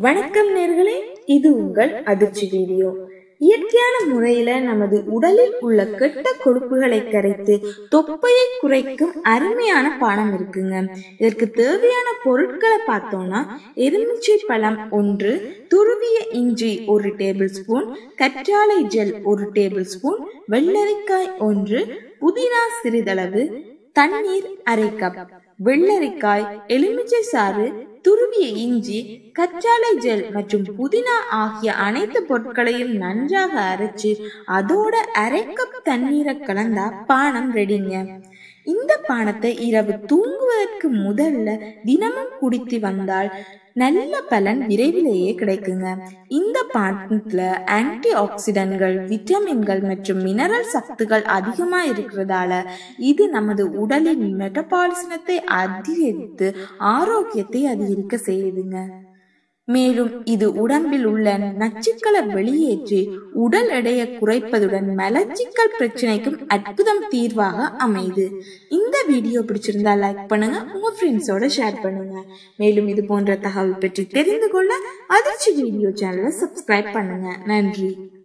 வணக்கம் நேர்களே இது உங்கள் அதிர்ச்சி வீடியோ இயற்கையான முறையில நமது உடலில் உள்ள கெட்ட கொழுப்புகளை கரைத்து தொப்பையை குறைக்கும் அருமையான பானம் இருக்குங்க இதற்கு தேவையான பொருட்களை பார்த்தோம்னா எலுமிச்சை பழம் ஒன்று துருவிய இஞ்சி ஒரு டேபிள் ஸ்பூன் கற்றாழை ஜெல் ஒரு டேபிள் ஸ்பூன் வெள்ளரிக்காய் ஒன்று புதினா சிறிதளவு தண்ணீர் அரை கப் வெள்ளரிக்காய் எலுமிச்சை சாறு துருவிய இஞ்சி கற்றாழை ஜெல் மற்றும் புதினா ஆகிய அனைத்து பொருட்களையும் நன்றாக அரைச்சு அதோட அரை கப் தண்ணீரை கலந்தா பானம் ரெடிங்க இந்த பானத்தை இரவு தூங்குவதற்கு முதல்ல தினமும் குடித்து வந்தால் நல்ல பலன் விரைவிலேயே கிடைக்குங்க இந்த பானத்துல ஆன்டி ஆக்சிடன்ட்கள் விட்டமின்கள் மற்றும் மினரல் சத்துக்கள் அதிகமா இருக்கிறதால இது நமது உடலின் மெட்டபாலிசனத்தை அதிகரித்து ஆரோக்கியத்தை அதிகரிக்க செய்யுதுங்க மேலும் இது உடம்பில் உள்ள நச்சுக்களை வெளியேற்றி உடல் எடையை குறைப்பதுடன் மலச்சிக்கல் பிரச்சனைக்கும் அற்புதம் தீர்வாக அமையுது இந்த வீடியோ பிடிச்சிருந்தா லைக் பண்ணுங்க உங்க ஃப்ரெண்ட்ஸோட ஷேர் பண்ணுங்க மேலும் இது போன்ற தகவல் பற்றி தெரிந்து கொள்ள அதிர்ச்சி வீடியோ சேனலை சப்ஸ்கிரைப் பண்ணுங்க நன்றி